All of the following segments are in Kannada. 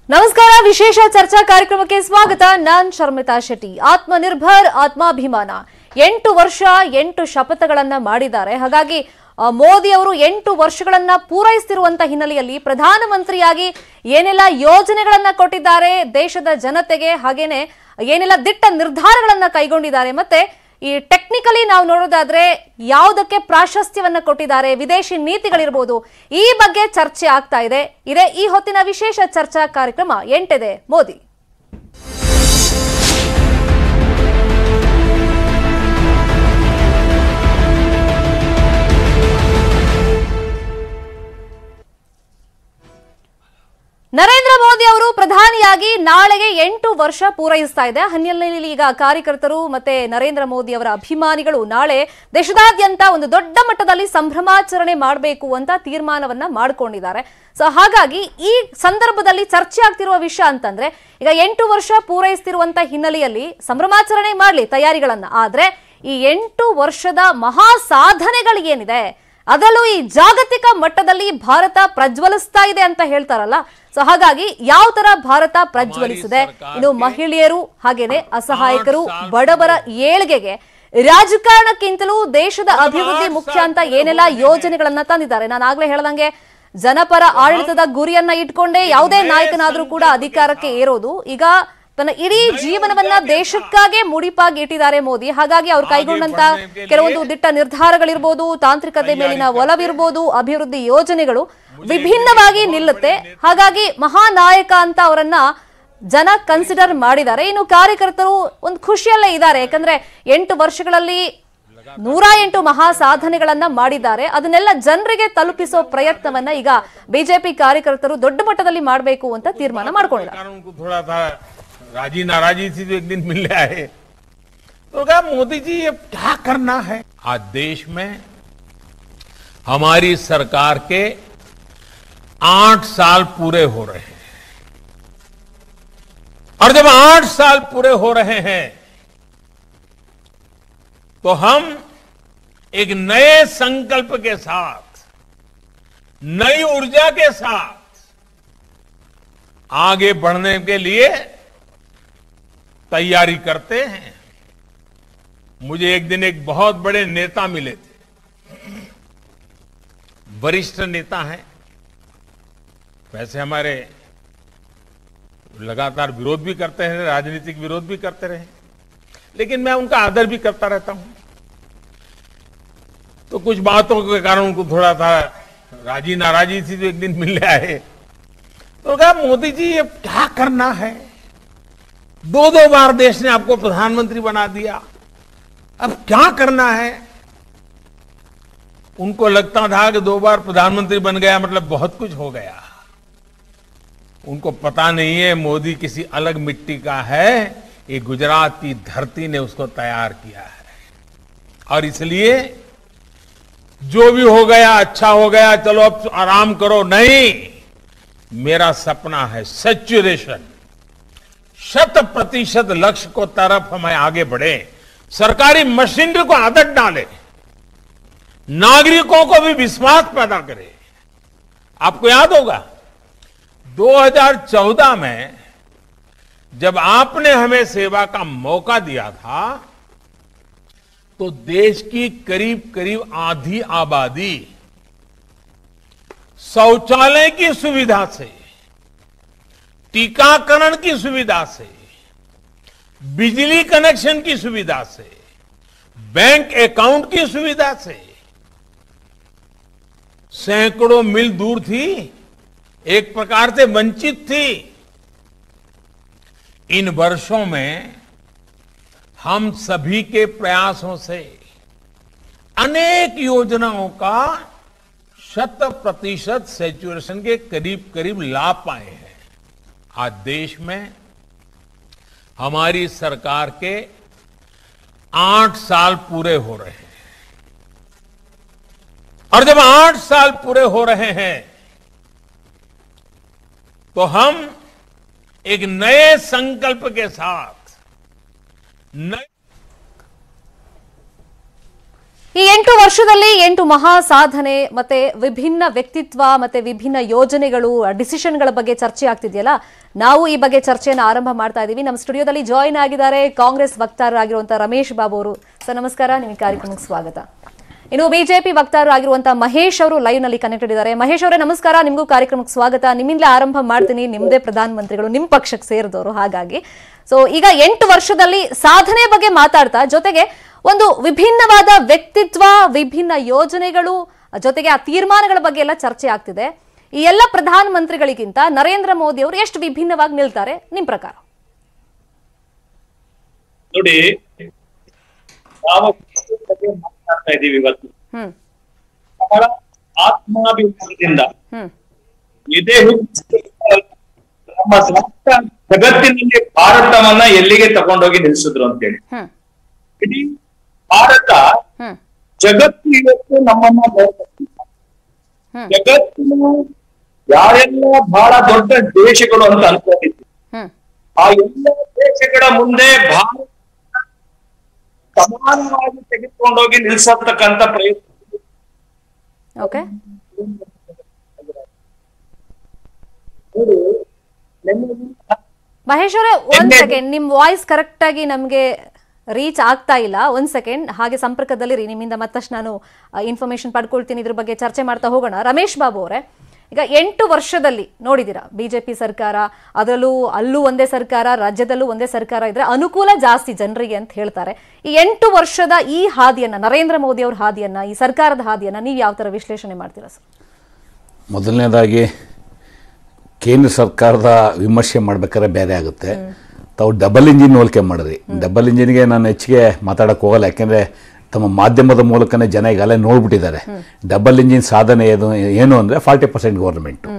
ನಮಸ್ಕಾರ ವಿಶೇಷ ಚರ್ಚಾ ಕಾರ್ಯಕ್ರಮಕ್ಕೆ ಸ್ವಾಗತ ನಾನ್ ಶರ್ಮಿತಾ ಶೆಟ್ಟಿ ಆತ್ಮನಿರ್ಭರ್ ಆತ್ಮಾಭಿಮಾನ ಎಂಟು ವರ್ಷ ಎಂಟು ಶಪಥಗಳನ್ನ ಮಾಡಿದ್ದಾರೆ ಹಾಗಾಗಿ ಆ, ಮೋದಿ ಅವರು ಎಂಟು ವರ್ಷಗಳನ್ನ ಪೂರೈಸುತ್ತಿರುವಂತ ಹಿನ್ನೆಲೆಯಲ್ಲಿ ಪ್ರಧಾನಮಂತ್ರಿಯಾಗಿ ಏನೆಲ್ಲ ಯೋಜನೆಗಳನ್ನ ಕೊಟ್ಟಿದ್ದಾರೆ ದೇಶದ ಜನತೆಗೆ ಹಾಗೇನೆ ಏನೆಲ್ಲ ದಿಟ್ಟ ನಿರ್ಧಾರಗಳನ್ನ ಕೈಗೊಂಡಿದ್ದಾರೆ ಮತ್ತೆ ಈ ಟೆಕ್ನಿಕಲಿ ನಾವು ನೋಡೋದಾದ್ರೆ ಯಾವುದಕ್ಕೆ ಪ್ರಾಶಸ್ತ್ಯವನ್ನ ಕೊಟ್ಟಿದ್ದಾರೆ ವಿದೇಶಿ ನೀತಿಗಳಿರ್ಬೋದು ಈ ಬಗ್ಗೆ ಚರ್ಚೆ ಆಗ್ತಾ ಇದೆ ಇದೇ ಈ ಹೊತ್ತಿನ ವಿಶೇಷ ಚರ್ಚಾ ಕಾರ್ಯಕ್ರಮ ಎಂಟಿದೆ ಮೋದಿ ನರೇಂದ್ರ ಮೋದಿ ಅವರು ಪ್ರಧಾನಿಯಾಗಿ ನಾಳೆಗೆ ಎಂಟು ವರ್ಷ ಪೂರೈಸ್ತಾ ಇದೆ ಹಿನ್ನೆಲೆಯಲ್ಲಿ ಈಗ ಕಾರ್ಯಕರ್ತರು ಮತ್ತೆ ನರೇಂದ್ರ ಮೋದಿ ಅವರ ಅಭಿಮಾನಿಗಳು ನಾಳೆ ದೇಶದಾದ್ಯಂತ ಒಂದು ದೊಡ್ಡ ಮಟ್ಟದಲ್ಲಿ ಸಂಭ್ರಮಾಚರಣೆ ಮಾಡಬೇಕು ಅಂತ ತೀರ್ಮಾನವನ್ನ ಮಾಡಿಕೊಂಡಿದ್ದಾರೆ ಸೊ ಹಾಗಾಗಿ ಈ ಸಂದರ್ಭದಲ್ಲಿ ಚರ್ಚೆ ಆಗ್ತಿರುವ ವಿಷಯ ಅಂತಂದ್ರೆ ಈಗ ಎಂಟು ವರ್ಷ ಪೂರೈಸ್ತಿರುವಂತ ಹಿನ್ನೆಲೆಯಲ್ಲಿ ಸಂಭ್ರಮಾಚರಣೆ ಮಾಡಲಿ ತಯಾರಿಗಳನ್ನ ಆದ್ರೆ ಈ ಎಂಟು ವರ್ಷದ ಮಹಾ ಸಾಧನೆಗಳು ಏನಿದೆ ಅದರಲ್ಲೂ ಈ ಜಾಗತಿಕ ಮಟ್ಟದಲ್ಲಿ ಭಾರತ ಪ್ರಜ್ವಲಿಸ್ತಾ ಇದೆ ಅಂತ ಹೇಳ್ತಾರಲ್ಲ ಸೊ ಹಾಗಾಗಿ ಯಾವ ತರ ಭಾರತ ಪ್ರಜ್ವಲಿಸಿದೆ ಇನ್ನು ಮಹಿಳೆಯರು ಹಾಗೇನೆ ಅಸಹಾಯಕರು ಬಡವರ ಏಳ್ಗೆಗೆ ರಾಜಕಾರಣಕ್ಕಿಂತಲೂ ದೇಶದ ಅಭಿವೃದ್ಧಿ ಮುಖ್ಯ ಅಂತ ಏನೆಲ್ಲ ಯೋಜನೆಗಳನ್ನ ತಂದಿದ್ದಾರೆ ನಾನು ಆಗ್ಲೇ ಹೇಳ್ದಂಗೆ ಜನಪರ ಆಡಳಿತದ ಗುರಿಯನ್ನ ಇಟ್ಕೊಂಡೇ ಯಾವುದೇ ನಾಯಕನಾದ್ರೂ ಕೂಡ ಅಧಿಕಾರಕ್ಕೆ ಏರೋದು ಈಗ ತನ್ನ ಇಡೀ ಜೀವನವನ್ನ ದೇಶಕ್ಕಾಗೆ ಮುಡಿಪಾಗಿ ಇಟ್ಟಿದ್ದಾರೆ ಮೋದಿ ಹಾಗಾಗಿ ಅವ್ರು ಕೈಗೊಂಡಂತ ಕೆಲವೊಂದು ದಿಟ್ಟ ನಿರ್ಧಾರಗಳಿರ್ಬೋದು ತಾಂತ್ರಿಕತೆ ಮೇಲಿನ ಒಲವಿರ್ಬೋದು ಅಭಿವೃದ್ಧಿ ಯೋಜನೆಗಳು ವಿಭಿನ್ನವಾಗಿ ನಿಲ್ಲುತ್ತೆ ಹಾಗಾಗಿ ಮಹಾನಾಯಕ ಅಂತ ಅವರನ್ನ ಜನ ಕನ್ಸಿಡರ್ ಮಾಡಿದ್ದಾರೆ ಇನ್ನು ಕಾರ್ಯಕರ್ತರು ಒಂದು ಖುಷಿಯಲ್ಲೇ ಇದ್ದಾರೆ ಯಾಕಂದ್ರೆ ಎಂಟು ವರ್ಷಗಳಲ್ಲಿ ನೂರ ಎಂಟು ಮಹಾ ಸಾಧನೆಗಳನ್ನ ಮಾಡಿದ್ದಾರೆ ಅದನ್ನೆಲ್ಲ ಜನರಿಗೆ ತಲುಪಿಸೋ ಪ್ರಯತ್ನವನ್ನ ಈಗ ಬಿಜೆಪಿ ಕಾರ್ಯಕರ್ತರು ದೊಡ್ಡ ಮಟ್ಟದಲ್ಲಿ ಮಾಡಬೇಕು ಅಂತ ತೀರ್ಮಾನ ಮಾಡ್ಕೊಂಡಿದ್ದಾರೆ कारण उनको थोड़ा था राजी नाराजी थी तो एक दिन मिलने आए तो कहा मोदी जी ये क्या करना है आज देश में हमारी सरकार के आठ साल पूरे हो रहे हैं और जब आठ साल पूरे हो रहे हैं तो हम एक नए संकल्प के साथ नई ऊर्जा के साथ आगे बढ़ने के लिए तैयारी करते हैं मुझे एक दिन एक बहुत बड़े नेता मिले थे वरिष्ठ नेता हैं वैसे हमारे लगातार विरोध भी करते हैं राजनीतिक विरोध भी करते रहे लेकिन मैं उनका आदर भी करता रहता हूं तो कुछ बातों के कारण उनको थोड़ा था राजी नाराजी थी तो एक दिन मिलने आए तो कहा मोदी जी ये क्या करना है दो दो बार देश ने आपको प्रधानमंत्री बना दिया अब क्या करना है उनको लगता था कि दो बार प्रधानमंत्री बन गया मतलब बहुत कुछ हो गया उनको पता नहीं है मोदी किसी अलग मिट्टी का है ये गुजरात की धरती ने उसको तैयार किया है और इसलिए जो भी हो गया अच्छा हो गया चलो अब आराम करो नहीं मेरा सपना है सेचुरेशन शत प्रतिशत लक्ष्य को तरफ हमें आगे बढ़े सरकारी मशीनरी को आदत डाले नागरिकों को भी विश्वास पैदा करे आपको याद होगा 2014 में जब आपने हमें सेवा का मौका दिया था तो देश की करीब करीब आधी आबादी शौचालय की सुविधा से टीकाकरण की सुविधा से बिजली कनेक्शन की सुविधा से बैंक अकाउंट की सुविधा से सैकड़ों मील दूर थी एक प्रकार से वंचित थी इन वर्षों में हम सभी के प्रयासों से अनेक योजनाओं का शत प्रतिशत सेचुरेशन के करीब करीब लाभ पाए हैं आज देश में हमारी सरकार के आठ साल पूरे हो रहे हैं और जब आठ साल पूरे हो रहे हैं तो हम एक नए संकल्प के साथ नए ಈ ಎಂಟು ವರ್ಷದಲ್ಲಿ ಎಂಟು ಮಹಾ ಸಾಧನೆ ಮತ್ತೆ ವಿಭಿನ್ನ ವ್ಯಕ್ತಿತ್ವ ಮತ್ತೆ ವಿಭಿನ್ನ ಯೋಜನೆಗಳು ಡಿಸಿಷನ್ಗಳ ಬಗ್ಗೆ ಚರ್ಚೆ ಆಗ್ತಿದೆಯಲ್ಲ ನಾವು ಈ ಬಗ್ಗೆ ಚರ್ಚೆಯನ್ನು ಆರಂಭ ಮಾಡ್ತಾ ಇದ್ದೀವಿ ನಮ್ಮ ಸ್ಟುಡಿಯೋದಲ್ಲಿ ಜಾಯಿನ್ ಆಗಿದ್ದಾರೆ ಕಾಂಗ್ರೆಸ್ ವಕ್ತಾರರಾಗಿರುವಂತಹ ರಮೇಶ್ ಬಾಬು ಅವರು ಸರ್ ನಮಸ್ಕಾರ ನಿಮಗೆ ಕಾರ್ಯಕ್ರಮಕ್ಕೆ ಸ್ವಾಗತ ಇನ್ನು ಬಿಜೆಪಿ ವಕ್ತಾರರಾಗಿರುವಂತಹ ಮಹೇಶ್ ಅವರು ಲೈವ್ ನಲ್ಲಿ ಕನೆಕ್ಟೆಡ್ ಇದ್ದಾರೆ ಮಹೇಶ್ ಅವರೇ ನಮಸ್ಕಾರ ನಿಮಗೂ ಕಾರ್ಯಕ್ರಮಕ್ಕೆ ಸ್ವಾಗತ ನಿಮ್ಮಿಂದಲೇ ಆರಂಭ ಮಾಡ್ತೀನಿ ನಿಮ್ಮದೇ ಪ್ರಧಾನಮಂತ್ರಿಗಳು ನಿಮ್ಮ ಪಕ್ಷಕ್ಕೆ ಸೇರಿದವರು ಹಾಗಾಗಿ ಸೊ ಈಗ ಎಂಟು ವರ್ಷದಲ್ಲಿ ಸಾಧನೆ ಬಗ್ಗೆ ಮಾತಾಡ್ತಾ ಜೊತೆಗೆ ಒಂದು ವಿಭಿನ್ನವಾದ ವ್ಯಕ್ತಿತ್ವ ವಿಭಿನ್ನ ಯೋಜನೆಗಳು ಜೊತೆಗೆ ಆ ತೀರ್ಮಾನಗಳ ಬಗ್ಗೆ ಎಲ್ಲ ಚರ್ಚೆ ಆಗ್ತಿದೆ ಈ ಎಲ್ಲ ಪ್ರಧಾನಮಂತ್ರಿಗಳಿಗಿಂತ ನರೇಂದ್ರ ಮೋದಿ ಅವರು ಎಷ್ಟು ವಿಭಿನ್ನವಾಗಿ ನಿಲ್ತಾರೆ ನಿಮ್ ಪ್ರಕಾರ ನೋಡಿ ನಾವು ಬಗ್ಗೆ ಮಾತನಾಡ್ತಾ ಇದ್ದೀವಿ ಇವತ್ತು ಹ್ಮ್ ಬಹಳ ಆತ್ಮಾಭಿಮಾನದಿಂದ ಹ್ಮ್ ಇದೇ ಹುಟ್ಟು ನಮ್ಮ ಸ್ವಂತ ಜಗತ್ತಿನಲ್ಲಿ ಭಾರತವನ್ನ ಎಲ್ಲಿಗೆ ತಗೊಂಡೋಗಿ ನಿಲ್ಸಿದ್ರು ಅಂತೇಳಿ ಹ್ಮ್ ಇಡೀ ಭಾರತ ಹ್ಮ್ ಜಗತ್ತು ಇವತ್ತು ನಮ್ಮನ್ನ ನೋಡ್ತಿದೆ. ಹ್ಮ್. ಜಗತ್ತಿನ ಯಾರೆಲ್ಲ ಬಹಳ ದೊಡ್ಡ ದೇಶಗಳು ಅಂತ ಅನ್ಕೊಂಡಿದ್ವಿ ಹ್ಮ್ ಆ ಎಲ್ಲ ದೇಶಗಳ ಮುಂದೆ ಭಾರತ ಸಮಾನವಾಗಿ ತೆಗೆದುಕೊಂಡೋಗಿ ನಿಲ್ಸತಕ್ಕಂತ ಪ್ರಯತ್ನ ಓಕೆ ನೋಡಿ, ನೆನ್ನೆ ಮಹೇಶ್ ಅವರೇ ಒಂದ್ ಎಣ್ಣೆ- ಸೆಕೆಂಡ್ ನಿಮ್ ವಾಯ್ಸ್ ಕರೆಕ್ಟ್ ಆಗಿ ನಮ್ಗೆ ರೀಚ್ ಆಗ್ತಾ ಇಲ್ಲ ಒಂದ್ ಸೆಕೆಂಡ್ ಹಾಗೆ ಸಂಪರ್ಕದಲ್ಲಿ ರೀ ನಿಮ್ಮಿಂದ ಮತ್ತಷ್ಟು ನಾನು ಇನ್ಫಾರ್ಮೇಶನ್ ಪಡ್ಕೊಳ್ತೀನಿ ಇದ್ರ ಬಗ್ಗೆ ಚರ್ಚೆ ಮಾಡ್ತಾ ಹೋಗೋಣ ರಮೇಶ್ ಬಾಬು ಅವರೇ ಈಗ ಎಂಟು ವರ್ಷದಲ್ಲಿ ನೋಡಿದಿರಾ ಬಿಜೆಪಿ ಸರ್ಕಾರ ಅದರಲ್ಲೂ ಅಲ್ಲೂ ಒಂದೇ ಸರ್ಕಾರ ರಾಜ್ಯದಲ್ಲೂ ಒಂದೇ ಸರ್ಕಾರ ಇದ್ರೆ ಅನುಕೂಲ ಜಾಸ್ತಿ ಜನರಿಗೆ ಅಂತ ಹೇಳ್ತಾರೆ ಈ ಎಂಟು ವರ್ಷದ ಈ ಹಾದಿಯನ್ನ ನರೇಂದ್ರ ಮೋದಿ ಅವ್ರ ಹಾದಿಯನ್ನ ಈ ಸರ್ಕಾರದ ಹಾದಿಯನ್ನ ನೀವು ಯಾವ ತರ ವಿಶ್ಲೇಷಣೆ ಮಾಡ್ತೀರಾ ಸರ್ ಮೊದಲನೇದಾಗಿ ಕೇಂದ್ರ ಸರ್ಕಾರದ ವಿಮರ್ಶೆ ಮಾಡ್ಬೇಕಾದ್ರೆ ಬೇರೆ ಆಗುತ್ತೆ ತಾವು ಡಬಲ್ ಇಂಜಿನ್ ಹೋಲಿಕೆ ಮಾಡಿದ್ರಿ ಡಬಲ್ ಇಂಜಿನ್ಗೆ ನಾನು ಹೆಚ್ಚಿಗೆ ಮಾತಾಡಕ್ಕೆ ಹೋಗಲ್ಲ ಯಾಕೆಂದರೆ ತಮ್ಮ ಮಾಧ್ಯಮದ ಮೂಲಕನೇ ಜನ ಈಗಾಗಲೇ ನೋಡ್ಬಿಟ್ಟಿದ್ದಾರೆ ಡಬಲ್ ಇಂಜಿನ್ ಸಾಧನೆ ಏನು ಏನು ಅಂದರೆ ಫಾರ್ಟಿ ಪರ್ಸೆಂಟ್ ಗೌರ್ಮೆಂಟು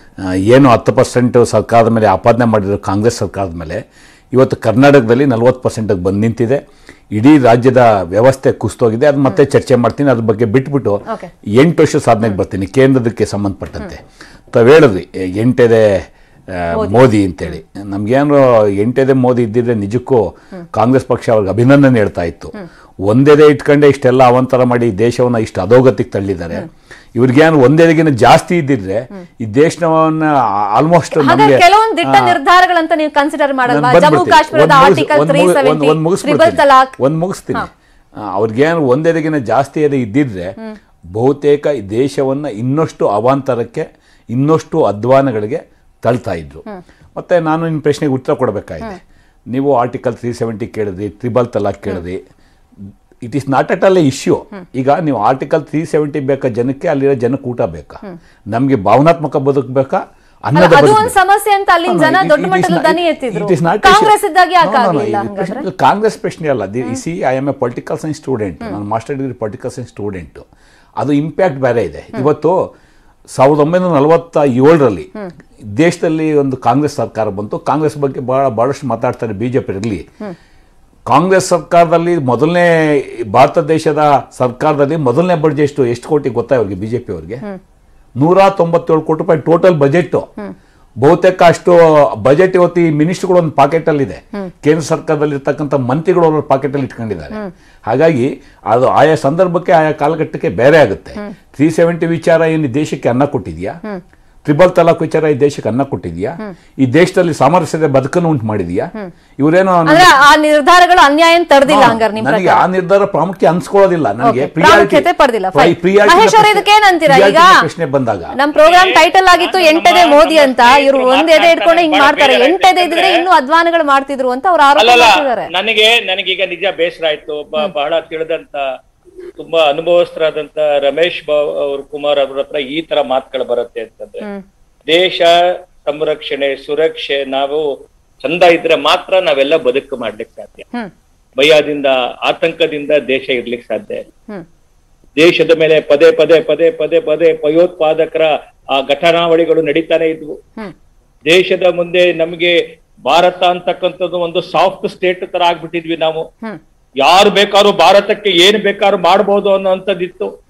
ಏನು ಹತ್ತು ಪರ್ಸೆಂಟು ಸರ್ಕಾರದ ಮೇಲೆ ಆಪಾದನೆ ಮಾಡಿರೋ ಕಾಂಗ್ರೆಸ್ ಸರ್ಕಾರದ ಮೇಲೆ ಇವತ್ತು ಕರ್ನಾಟಕದಲ್ಲಿ ನಲ್ವತ್ತು ಪರ್ಸೆಂಟಿಗೆ ಬಂದು ನಿಂತಿದೆ ಇಡೀ ರಾಜ್ಯದ ವ್ಯವಸ್ಥೆ ಕುಸ್ತೋಗಿದೆ ಅದು ಮತ್ತೆ ಚರ್ಚೆ ಮಾಡ್ತೀನಿ ಅದ್ರ ಬಗ್ಗೆ ಬಿಟ್ಬಿಟ್ಟು Okay. ಎಂಟು ವರ್ಷ ಸಾಧನೆಗೆ ಬರ್ತೀನಿ ಕೇಂದ್ರದಕ್ಕೆ ಸಂಬಂಧಪಟ್ಟಂತೆ ತಾವು ಹೇಳಿದ್ರಿ ಎ- ಎಂಟೆದೆ ಆ, ಮೋದಿ ಅಂತೇಳಿ ನಮ್ಗೇನು ಎಂಟೆದೆ ಮೋದಿ ಇದ್ದಿದ್ರೆ ನಿಜಕ್ಕೂ ಕಾಂಗ್ರೆಸ್ ಪಕ್ಷ ಅವ್ರಿಗೆ ಅಭಿನಂದನೆ ಹೇಳ್ತಾ ಇತ್ತು ಒಂದೇದೇ ಇಟ್ಕೊಂಡೆ ಇಷ್ಟೆಲ್ಲ ಅವಂತರ ಮಾಡಿ ದೇಶವನ್ನ ಇಷ್ಟು ಅಧೋಗತಿಗೆ ತಳ್ಳಿದ್ದಾರೆ ಇವ್ರಿಗೇನು ಒಂದೇದಗಿನ ಜಾಸ್ತಿ ಇದ್ದಿದ್ರೆ ಈ ದೇಶವನ್ನ ಆಲ್ಮೋಸ್ಟ್ ಹಾಗಾದ್ರೆ ಕೆಲವೊಂದು ದಿಟ್ಟ ನಿರ್ಧಾರಗಳಂತ ನೀವು ಕನ್ಸಿಡರ್ ಮಾಡಲ್ವಾ ಜಮ್ಮು ಕಾಶ್ಮೀರದ article three seventy triple talaq ಒಂದು ಮುಗಿಸ್ತೀನಿ ಅವ್ರಿಗೇನು ಒಂದೇದಗಿನ ಜಾಸ್ತಿ ಅದೇ ಇದ್ದಿದ್ರೆ ಬಹುತೇಕ ಈ ದೇಶವನ್ನ ಇನ್ನಷ್ಟು ಅವಾಂತರಕ್ಕೆ ಇನ್ನಷ್ಟು ಅಧ್ವಾನಗಳಿಗೆ ತಳ್ತಾ ಇದ್ರು ಮತ್ತೆ ನಾನು ನಿನ್ನ ಪ್ರಶ್ನೆಗೆ ಉತ್ತರ ಕೊಡಬೇಕಾಗಿದೆ ನೀವು ಆರ್ಟಿಕಲ್ ತ್ರೀ ಸೆವೆಂಟಿ ಕೇಳಿದ್ರಿ ಟ್ರಿಬಲ್ ತಲಾಕ್ ಕೇಳಿದ್ರಿ it is not at all issue ಈಗ ನೀವು ಆರ್ಟಿಕಲ್ ತ್ರೀ ಸೆವೆಂಟಿ ಬೇಕಾ ಜನಕ್ಕೆ ಅಲ್ಲಿರೋ ಜನಕ್ಕೆ ಊಟ ಬೇಕಾ ನಮಗೆ ಭಾವನಾತ್ಮಕ ಬದುಕಬೇಕಾ ಅನ್ನದ ಅಲ್ಲ, ಅದು ಬದುಕು ಒಂದು ಸಮಸ್ಯೆ ಅಂತ ಅಲ್ಲಿನ ಜನ ದೊಡ್ಡ ಮಟ್ಟದ ದನಿ ಎತ್ತಿದ್ರು ಕಾಂಗ್ರೆಸ್ ಇದ್ದಾಗ ಯಾಕೆ ಆಗ್ಲಿಲ್ಲ ಹಂಗಾದ್ರೆ ಕಾಂಗ್ರೆಸ್ ಪ್ರಶ್ನೆ ಅಲ್ಲ see I am a political science student ನಾನು master degree political science student ಅದು ಇಂಪ್ಯಾಕ್ಟ್ ಬೇರೆ ಇದೆ ಇವತ್ತು ಸಾವಿರದ ಒಂಬೈನೂರ ನಲವತ್ತ ಏಳರಲ್ಲಿ ದೇಶದಲ್ಲಿ ಒಂದು ಕಾಂಗ್ರೆಸ್ ಸರ್ಕಾರ ಬಂತು ಕಾಂಗ್ರೆಸ್ ಬಗ್ಗೆ ಬಹಳ ಬಹಳಷ್ಟು ಮಾತಾಡ್ತಾರೆ ಬಿಜೆಪಿ ಇರಲಿ ಕಾಂಗ್ರೆಸ್ ಸರ್ಕಾರದಲ್ಲಿ ಮೊದಲನೇ ಭಾರತ ದೇಶದ ಸರ್ಕಾರದಲ್ಲಿ ಮೊದಲನೇ ಬಡ್ಜೆಟ್ ಎಷ್ಟು ಎಷ್ಟು ಕೋಟಿ ಗೊತ್ತಾ ಇವ್ರಿಗೆ ಬಿಜೆಪಿ ಅವ್ರಿಗೆ ನೂರ ತೊಂಬತ್ತೇಳು ಕೋಟಿ ರೂಪಾಯಿ ಟೋಟಲ್ ಬಜೆಟ್ ಬಹುತೇಕ ಅಷ್ಟು ಬಜೆಟ್ ಇವತ್ತು ಈ ಮಿನಿಸ್ಟ್ರುಗಳು ಒಂದು ಪಾಕೆಟ್ ಅಲ್ಲಿ ಇದೆ ಕೇಂದ್ರ ಸರ್ಕಾರದಲ್ಲಿ ಇರ್ತಕ್ಕಂಥ ಮಂತ್ರಿಗಳು ಅವ್ರ ಪಾಕೆಟ್ ಅಲ್ಲಿ ಇಟ್ಕೊಂಡಿದ್ದಾರೆ ಹಾಗಾಗಿ ಅದು ಆಯಾ ಸಂದರ್ಭಕ್ಕೆ ಆಯಾ ಕಾಲಘಟ್ಟಕ್ಕೆ ಬೇರೆ ಆಗುತ್ತೆ ತ್ರೀ ಸೆವೆಂಟಿ ವಿಚಾರ ಏನು ಈ ದೇಶಕ್ಕೆ ಅನ್ನ ಕೊಟ್ಟಿದ್ಯಾ ತ್ರಿಬಲ್ ತಲಾಕ್ ವಿಚಾರ ಈ ದೇಶಕ್ಕೆ ಅನ್ನ ಕೊಟ್ಟಿದ್ಯಾ ಈ ದೇಶದಲ್ಲಿ ಸಾಮರಸ್ಯದ ಬದುಕನ್ನು ಉಂಟು ಮಾಡಿದ್ಯಾ ಇವರೇನೋ ಅಂದ್ರೆ ಆ ನಿರ್ಧಾರಗಳು ಅನ್ಯಾಯ ತಡೆದಿಲ್ಲ ಹಂಗಾರೆ ನಿಮ್ ನನಗೆ ಪ್ರಕಾರ ಆ ನಿರ್ಧಾರ ಪ್ರಾಮುಖ್ಯ ಅನ್ಸ್ಕೊಳ್ಳೋದಿಲ್ಲ ನನಗೆ Okay, ಪ್ರಾಮುಖ್ಯತೆ ಪಡೆದಿಲ್ಲ fine. priority ಮಹೇಶ್ ಅವರೇ ಪ್ರಶ್ನೆ- ಇದಕ್ಕೆ ಏನಂತೀರಾ ಈಗ priority ಪ್ರಶ್ನೆ ಬಂದಾಗ ನಮ್ ಪ್ರೋಗ್ರಾಮ್ ಟೈಟಲ್ ಆಗಿತ್ತು ಎಂಟೆದೆ ಮೋದಿ ಅಂತ ಇವ್ರು ಒಂದ್ ಎದೆ ಇಟ್ಕೊಂಡು ಹಿಂಗ್ ಮಾಡ್ತಾರೆ ಬೇರೆ ಎಂಟೆದೆ ಇದ್ರೆ ಯಾಕಂದ್ರೆ- ಇನ್ನೂ ಅಧ್ವಾನಗಳು ಮಾಡ್ತಿದ್ರು ಅಂತ ಅವ್ರು ಆರೋಪ ಅಲ್ಲಲ್ಲ ಮಾಡ್ತಿದ್ದಾರೆ ನನಗೆ ನನಗೀಗ ನಿಜ ಬೇಸರ ಆಯ್ತು ಒಬ್ಬ ಬಹಳ ತಿಳಿದಂತ ತುಂಬಾ ಅನುಭವಸ್ಥರಾದಂತ ರಮೇಶ್ ಬಾಬು ಅವ್ರ ಕುಮಾರ್ ಅವ್ರ ಹತ್ರ ಈ ತರ ಮಾತುಗಳು ಬರುತ್ತೆ ಅಂತಂದ್ರೆ ದೇಶ ಸಂರಕ್ಷಣೆ ಸುರಕ್ಷೆ ನಾವು ಚಂದ ಇದ್ರೆ ಮಾತ್ರ ನಾವೆಲ್ಲ ಬದುಕು ಮಾಡ್ಲಿಕ್ಕೆ ಸಾಧ್ಯ ಹ್ಮ್ ಭಯದಿಂದ ಆತಂಕದಿಂದ ದೇಶ ಇರ್ಲಿಕ್ಕೆ ಸಾಧ್ಯ ಇಲ್ಲ. ಹ್ಮ್ ದೇಶದ ಮೇಲೆ ಪದೇ ಪದೇ ಪದೇ ಪದೇ ಪದೇ ಭಯೋತ್ಪಾದಕರ ಆ ಘಟನಾವಳಿಗಳು ನಡೀತಾನೆ ಇದ್ವು ಹ್ಮ್ ದೇಶದ ಮುಂದೆ ನಮಗೆ ಭಾರತ ಅಂತಕ್ಕಂಥದ್ದು ಒಂದು ಸಾಫ್ಟ್ ಸ್ಟೇಟ್ ತರ ಆಗ್ಬಿಟ್ಟಿದ್ವಿ ನಾವು ಹ್ಮ್ ಯಾರು ಬೇಕಾದ್ರೂ ಭಾರತಕ್ಕೆ ಏನ್ ಬೇಕಾದ್ರೂ ಮಾಡ್ಬೋದು ಅನ್ನೋಂಥದ್ದಿತ್ತು ಹ್ಮ್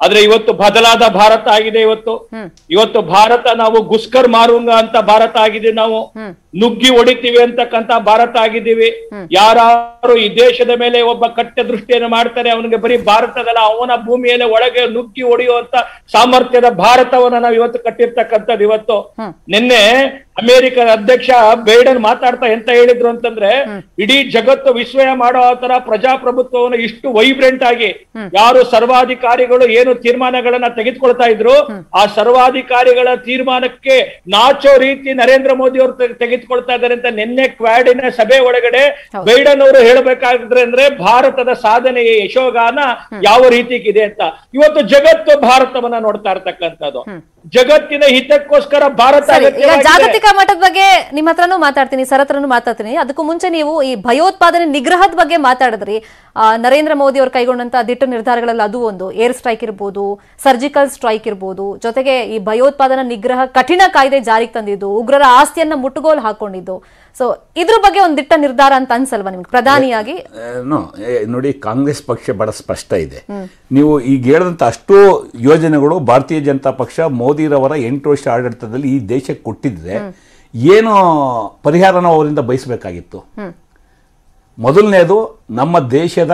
ಆದ್ರೆ ಇವತ್ತು ಬದಲಾದ ಭಾರತ ಆಗಿದೆ ಇವತ್ತು ಇವತ್ತು ಭಾರತ ನಾವು ಗುಸ್ಕರ್ ಮಾರುಂಗ ಅಂತ ಭಾರತ ಆಗಿದೆ ನಾವು ನುಗ್ಗಿ ಹೊಡಿತೀವಿ ಅಂತಕ್ಕಂತ ಭಾರತ ಆಗಿದ್ದೀವಿ ಯಾರು ಈ ದೇಶದ ಮೇಲೆ ಒಬ್ಬ ಕಟ್ಟ ದೃಷ್ಟಿಯನ್ನು ಮಾಡ್ತಾರೆ ಅವನಿಗೆ ಬರೀ ಭಾರತದಲ್ಲ ಅವನ ಭೂಮಿಯಲ್ಲಿ ಒಳಗೆ ನುಗ್ಗಿ ಹೊಡೆಯುವಂತ ಸಾಮರ್ಥ್ಯದ ಭಾರತವನ್ನ ನಾವು ಇವತ್ತು ಕಟ್ಟಿರ್ತಕ್ಕಂಥದ್ದು ಇವತ್ತು ನಿನ್ನೆ ಅಮೆರಿಕದ ಅಧ್ಯಕ್ಷ ಬೈಡನ್ ಮಾತಾಡ್ತಾ ಎಂತ ಹೇಳಿದ್ರು ಅಂತಂದ್ರೆ ಇಡೀ ಜಗತ್ತು ವಿಸ್ಮಯ ಮಾಡೋ ತರ ಪ್ರಜಾಪ್ರಭುತ್ವವನ್ನು ಇಷ್ಟು ವೈಬ್ರೆಂಟ್ ಆಗಿ ಯಾರು ಸರ್ವಾಧಿಕಾರಿಗಳು ಏನು ತೀರ್ಮಾನಗಳನ್ನ ತೆಗೆದುಕೊಳ್ತಾ ಇದ್ರು ಆ ಸರ್ವಾಧಿಕಾರಿಗಳ ತೀರ್ಮಾನಕ್ಕೆ ನಾಚೋ ರೀತಿ ನರೇಂದ್ರ ಮೋದಿ ಅವರು ತೆಗೆ- ತೆಗೆದುಕೊಳ್ತಾ ಇದ್ದಾರೆ ಅಂತ ನಿನ್ನೆ ಕ್ವಾಡಿನ ಸಭೆ ಒಳಗಡೆ ಬೈಡನ್ ಅವರು ಹೇಳಬೇಕಾಗಿದ್ರೆ ಅಂದ್ರೆ ಭಾರತದ ಸಾಧನೆಯ ಯಶೋಗಾನ ಯಾವ ರೀತಿಗಿದೆ ಅಂತ ಇವತ್ತು ಜಗತ್ತು ಭಾರತವನ್ನ ನೋಡ್ತಾ ಇರ್ತಕ್ಕಂಥದ್ದು ಜಗತ್ತಿನ ಹಿತಕ್ಕೋಸ್ಕರ ಭಾರತ ಸರಿ ಈಗ ಅಗತ್ಯವಾಗಿದೆ. ಜಾಗತಿಕ ಮಟ್ಟದ ಬಗ್ಗೆ ನಿಮ್ಮ ಹತ್ರನೂ ಮಾತಾಡ್ತೀನಿ ಸರ್ ಹತ್ರನೂ ಮಾತಾಡ್ತೀನಿ ಅದಕ್ಕೂ ಮುಂಚೆ ನೀವು ಈ ಭಯೋತ್ಪಾದನೆ ನಿಗ್ರಹದ ಬಗ್ಗೆ ಮಾತಾಡಿದ್ರಿ ಆ, ನರೇಂದ್ರ ಮೋದಿ ಅವರು ಕೈಗೊಂಡಂತ ದಿಟ್ಟ ನಿರ್ಧಾರಗಳಲ್ಲಿ ಅದು ಒಂದು ಏರ್ ಸ್ಟ್ರೈಕ್ ಇರ್ಬೋದು ಸರ್ಜಿಕಲ್ ಸ್ಟ್ರೈಕ್ ಇರ್ಬೋದು ಜೊತೆಗೆ ಈ ಭಯೋತ್ಪಾದನಾ ನಿಗ್ರಹ ಕಠಿಣ ಕಾಯ್ದೆ ಜಾರಿಗೆ ತಂದಿದ್ದು ಉಗ್ರರ ಆಸ್ತಿಯನ್ನ ಮುಟ್ಟುಗೋಲು ಹಾಕೊಂಡಿದ್ದು ಸೊ ಇದ್ರ ಬಗ್ಗೆ ಒಂದು ದಿಟ್ಟ ನಿರ್ಧಾರ ಅಂತ ಅನ್ಸಲ್ವಾ ನಿಮ್ಗೆ ಪ್ರಧಾನಿಯಾಗಿ ನೋ ನೋಡಿ ಕಾಂಗ್ರೆಸ್ ಪಕ್ಷ ಬಹಳ ಸ್ಪಷ್ಟ ಇದೆ ನೀವು ಈಗ ಹೇಳಿದಂಥ ಅಷ್ಟೂ ಯೋಜನೆಗಳು ಭಾರತೀಯ ಜನತಾ ಪಕ್ಷ ಮೋದಿರವರ ಎಂಟು ವರ್ಷ ಆಡಳಿತದಲ್ಲಿ ಈ ದೇಶಕ್ಕೆ ಕೊಟ್ಟಿದ್ರೆ ಏನು ಪರಿಹಾರನ ಅವರಿಂದ ಬಯಸಬೇಕಾಗಿತ್ತು ಮೊದಲನೇದು ನಮ್ಮ ದೇಶದ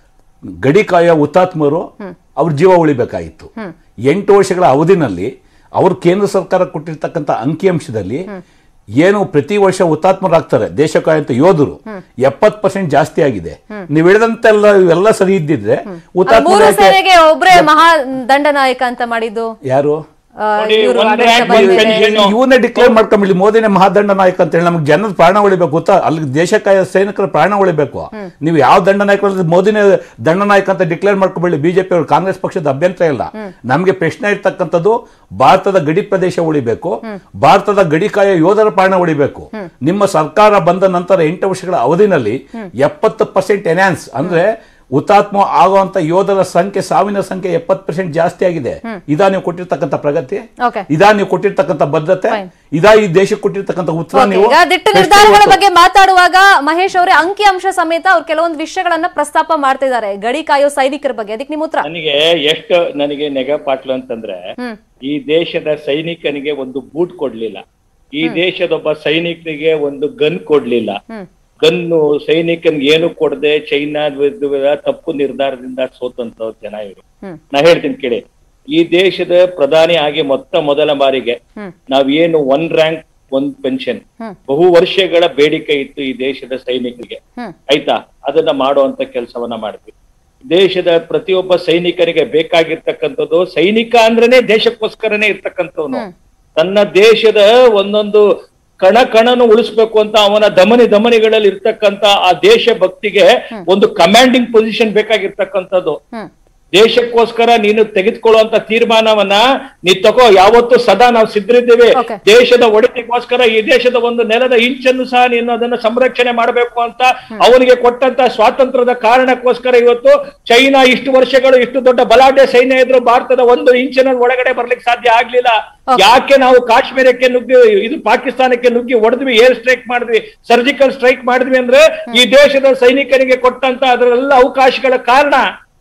ಗಡಿ ಕಾಯೋ ಹುತಾತ್ಮರು ಅವ್ರ ಜೀವ ಉಳಿಬೇಕಾಗಿತ್ತು ಎಂಟು ವರ್ಷಗಳ ಅವಧಿನಲ್ಲಿ ಅವರು ಕೇಂದ್ರ ಸರ್ಕಾರ ಕೊಟ್ಟಿರ್ತಕ್ಕಂಥ ಅಂಕಿಅಂಶದಲ್ಲಿ ಏನು ಪ್ರತಿ ವರ್ಷ ಹುತಾತ್ಮರಾಗ್ತಾರೆ ದೇಶ ಕಾಯಂತ ಯೋಧರು ಎಪ್ಪತ್ ಪರ್ಸೆಂಟ್ ಜಾಸ್ತಿ ಆಗಿದೆ ನೀವು ಹೇಳಿದಂತೆಲ್ಲ ಇವೆಲ್ಲ ಸರಿ ಇದ್ದಿದ್ರೆ ಹುತಾತ್ಮ ಮೂರು ಸೇನೆಗೆ ಒಬ್ರೇ ಮಹಾ ದಂಡನಾಯಕ ಅಂತ ಮಾಡಿದ್ದು ಯಾರು ಆ, ನೋಡಿ, ಇವ್ರು ಒಂದು ಆಡಳಿತ rank, ಬಂದ ಒಂದು ಮೇಲೆ. pension. ಇವನ್ನೇ ಡಿಕ್ಲೇರ್ ಮಾಡ್ಕೊಂಬಿಡಿ ಮೋದಿನೇ ಮಹಾದಂಡ ನಾಯಕ ಅಂತ ಹೇಳಿ ನಮ್ಗೆ ಜನದ ಪ್ರಾಣ ಉಳಿಬೇಕು ಗೊತ್ತಾ ಅಲ್ಲಿ ದೇಶಕ್ಕಾಯ ಸೈನಿಕರ ಪ್ರಾಣ ಉಳಿಬೇಕು ನೀವು ಯಾವ ದಂಡ ನಾಯಕರು ಮೋದಿನೇ ದಂಡ ನಾಯಕ ಅಂತ ಡಿಕ್ಲೇರ್ ಮಾಡ್ಕೊಬೇಡಿ ಬಿಜೆಪಿ ಅವರು ಕಾಂಗ್ರೆಸ್ ಪಕ್ಷದ ಅಭ್ಯಂತರ ಇಲ್ಲ ನಮ್ಗೆ ಪ್ರಶ್ನೆ ಇರ್ತಕ್ಕಂಥದ್ದು ಭಾರತದ ಗಡಿ ಪ್ರದೇಶ ಉಳಿಬೇಕು ಭಾರತದ ಗಡಿ ಕಾಯ ಯೋಧರ ಪ್ರಾಣ ಉಳಿಬೇಕು ನಿಮ್ಮ ಸರ್ಕಾರ ಬಂದ ನಂತರ ಎಂಟು ವರ್ಷಗಳ ಅವಧಿನಲ್ಲಿ ಎಪ್ಪತ್ತು ಪರ್ಸೆಂಟ್ ಎನ್ಹಾನ್ಸ್ ಅಂದ್ರೆ ಹುತಾತ್ಮ ಆಗುವಂತ ಯೋಧರ ಸಂಖ್ಯೆ ಸಾವಿನ ಸಂಖ್ಯೆ ಎಪ್ಪತ್ತು ಪರ್ಸೆಂಟ್ ಜಾಸ್ತಿ ಆಗಿದೆ ಇದಾ ನೀವು ಕೊಟ್ಟಿರ್ತಕ್ಕಂಥ ಪ್ರಗತಿ Okay. ಇದಾ ನೀವು ಕೊಟ್ಟಿರ್ತಕ್ಕಂಥ ಬದ್ಧತೆ Fine. ಇದಾ ಈ ದೇಶಕ್ಕೆ ಕೊಟ್ಟಿರ್ತಕ್ಕಂಥ ಉತ್ತರ Okay, ನೀವು ಈಗ ದಿಟ್ಟ ಎಷ್ಟು ನಿರ್ಧಾರಗಳ ಇವತ್ತು- ಬಗ್ಗೆ ಮಾತಾಡುವಾಗ ಮಹೇಶ್ ಅವರೇ ಅಂಕಿ ಅಂಶ ಸಮೇತ ಅವ್ರು ಕೆಲವೊಂದು ವಿಷಯಗಳನ್ನ ಪ್ರಸ್ತಾಪ ಮಾಡ್ತಿದ್ದಾರೆ ಗಡಿ ಕಾಯೋ ಸೈನಿಕರ ಬಗ್ಗೆ ಅದಕ್ಕೆ ನಿಮ್ಮ ಉತ್ತರ ನನಗೆ ಎಷ್ಟು ನನಗೆ ನೆಗ ಪಾಟ್ಲು ಅಂತಂದ್ರೆ ಈ ದೇಶದ ಸೈನಿಕನಿಗೆ ಒಂದು ಬೂಟ್ ಕೊಡ್ಲಿಲ್ಲ ಈ ದೇಶದೊಬ್ಬ ಸೈನಿಕನಿಗೆ ಒಂದು ಗನ್ ಕೊಡ್ಲಿಲ್ಲ ಗನ್ನು ಸೈನಿಕನ್ಗೆ ಏನು ಕೊಡದೆ ಚೈನಾ ವಿರುದ್ಧ ತಪ್ಪು ನಿರ್ಧಾರದಿಂದ ಸೋತಂತ ಜನ ಇವರು ನಾ ಹೇಳ್ತೀನಿ ಕೇಳಿ ಈ ದೇಶದ ಪ್ರಧಾನಿ ಆಗಿ ಮೊತ್ತ ಮೊದಲ ಬಾರಿಗೆ ನಾವೇನು ಒನ್ ರ್ಯಾಂಕ್ ಒಂದ್ ಪೆನ್ಷನ್ ಬಹು ವರ್ಷಗಳ ಬೇಡಿಕೆ ಇತ್ತು ಈ ದೇಶದ ಸೈನಿಕರಿಗೆ ಆಯ್ತಾ ಅದನ್ನ ಮಾಡುವಂತ ಕೆಲಸವನ್ನ ಮಾಡಿದ್ವಿ ದೇಶದ ಪ್ರತಿಯೊಬ್ಬ ಸೈನಿಕರಿಗೆ ಬೇಕಾಗಿರ್ತಕ್ಕಂಥದ್ದು ಸೈನಿಕ ಅಂದ್ರೇನೆ ದೇಶಕ್ಕೋಸ್ಕರನೇ ಇರ್ತಕ್ಕಂಥವ್ನು ತನ್ನ ದೇಶದ ಒಂದೊಂದು ಕಣ ಕಣನು ಉಳಿಸ್ಬೇಕು ಅಂತ ಅವನ ದಮನಿ ದಮನಿಗಳಲ್ಲಿ ಇರ್ತಕ್ಕಂತ ಆ ದೇಶ ಭಕ್ತಿಗೆ ಒಂದು ಕಮಾಂಡಿಂಗ್ ಪೊಸಿಷನ್ ಬೇಕಾಗಿರ್ತಕ್ಕಂಥದ್ದು ದೇಶಕ್ಕೋಸ್ಕರ ನೀನು ತೆಗೆದುಕೊಳ್ಳುವಂತ ತೀರ್ಮಾನವನ್ನ ನೀ ತಗೋ ಯಾವತ್ತು ಸದಾ ನಾವು ಸಿದ್ಧರಿದ್ದೇವೆ Okay. ದೇಶದ ಒಡೆತಿಗೋಸ್ಕರ ಈ ದೇಶದ ಒಂದು ನೆಲದ ಇಂಚನ್ನು ಸಹ ನೀನು ಅದನ್ನ ಸಂರಕ್ಷಣೆ ಮಾಡಬೇಕು ಅಂತ ಅವನಿಗೆ ಕೊಟ್ಟಂತ ಸ್ವಾತಂತ್ರ್ಯದ ಕಾರಣಕ್ಕೋಸ್ಕರ ಇವತ್ತು ಚೈನಾ ಇಷ್ಟು ವರ್ಷಗಳು ಇಷ್ಟು ದೊಡ್ಡ ಬಲಾಢ್ಯ ಸೈನ್ಯ ಇದ್ರು ಭಾರತದ ಒಂದು ಇಂಚಿನ ಒಳಗಡೆ ಬರ್ಲಿಕ್ಕೆ ಸಾಧ್ಯ ಆಗ್ಲಿಲ್ಲ ಯಾಕೆ ನಾವು ಕಾಶ್ಮೀರಕ್ಕೆ ನುಗ್ಗಿ ಇದು ಪಾಕಿಸ್ತಾನಕ್ಕೆ ನುಗ್ಗಿ ಹೊಡೆದ್ವಿ ಏರ್ ಸ್ಟ್ರೈಕ್ ಮಾಡಿದ್ವಿ ಸರ್ಜಿಕಲ್ ಸ್ಟ್ರೈಕ್ ಮಾಡಿದ್ವಿ ಅಂದ್ರೆ ಈ ದೇಶದ ಸೈನಿಕರಿಗೆ ಕೊಟ್ಟಂತ ಅದರೆಲ್ಲ ಅವಕಾಶಗಳ ಕಾರಣ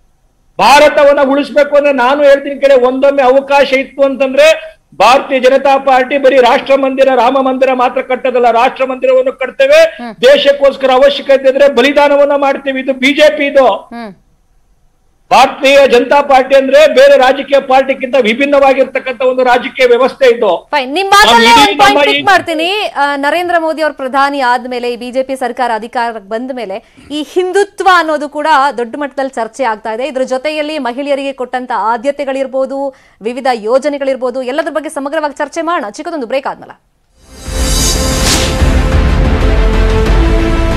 ಭಾರತವನ್ನ ಉಳಿಸ್ಬೇಕು ಅಂದ್ರೆ ನಾನು ಹೇಳ್ತೀನಿ ಕಡೆ ಒಂದೊಮ್ಮೆ ಅವಕಾಶ ಇತ್ತು ಅಂತಂದ್ರೆ ಭಾರತೀಯ ಜನತಾ ಪಾರ್ಟಿ ಬರೀ ರಾಷ್ಟ್ರ ಮಂದಿರ ರಾಮ ಮಂದಿರ ಮಾತ್ರ ಕಟ್ಟದಲ್ಲ ರಾಷ್ಟ್ರ ಮಂದಿರವನ್ನು ಕಟ್ತೇವೆ ದೇಶಕ್ಕೋಸ್ಕರ ಅವಶ್ಯಕತೆ ಇದ್ರೆ ಬಲಿದಾನವನ್ನ ಮಾಡ್ತೇವೆ ಇದು ಬಿಜೆಪಿ ಇದು ಭಾರತೀಯ ಜನತಾ ಪಾರ್ಟಿ ಅಂದ್ರೆ ಬೇರೆ ರಾಜಕೀಯ ಪಾರ್ಟಿಗಿಂತ ವಿಭಿನ್ನವಾಗಿರ್ತಕ್ಕಂಥ ಒಂದು ರಾಜಕೀಯ ವ್ಯವಸ್ಥೆ ಇದು ಫೈನ್ ನಿಮ್ ಮಾತಲ್ಲೇ ನಾವು ಒಂದು ಇಡೀ ಪಾಯಿಂಟ್ ನಮ್ಮ ಪಿಕ್ ಈ- ಮಾಡ್ತೀನಿ ಆ, ನರೇಂದ್ರ ಮೋದಿ ಅವ್ರ ಪ್ರಧಾನಿ ಆದ್ಮೇಲೆ ಈ ಬಿಜೆಪಿ ಸರ್ಕಾರ ಅಧಿಕಾರಕ್ಕೆ ಬಂದ ಮೇಲೆ ಈ ಹಿಂದುತ್ವ ಅನ್ನೋದು ಕೂಡ ದೊಡ್ಡ ಮಟ್ಟದಲ್ಲಿ ಚರ್ಚೆ ಆಗ್ತಾ ಇದೆ ಇದ್ರ ಜೊತೆಯಲ್ಲಿ ಮಹಿಳೆಯರಿಗೆ ಕೊಟ್ಟಂತ ಆದ್ಯತೆಗಳಿರ್ಬೋದು ವಿವಿಧ ಯೋಜನೆಗಳಿರ್ಬೋದು ಎಲ್ಲದ್ರ ಬಗ್ಗೆ ಸಮಗ್ರವಾಗಿ ಚರ್ಚೆ ಮಾಡೋಣ ಚಿಕ್ಕದೊಂದು ಬ್ರೇಕ್ ಆದ್ಮೇಲೆ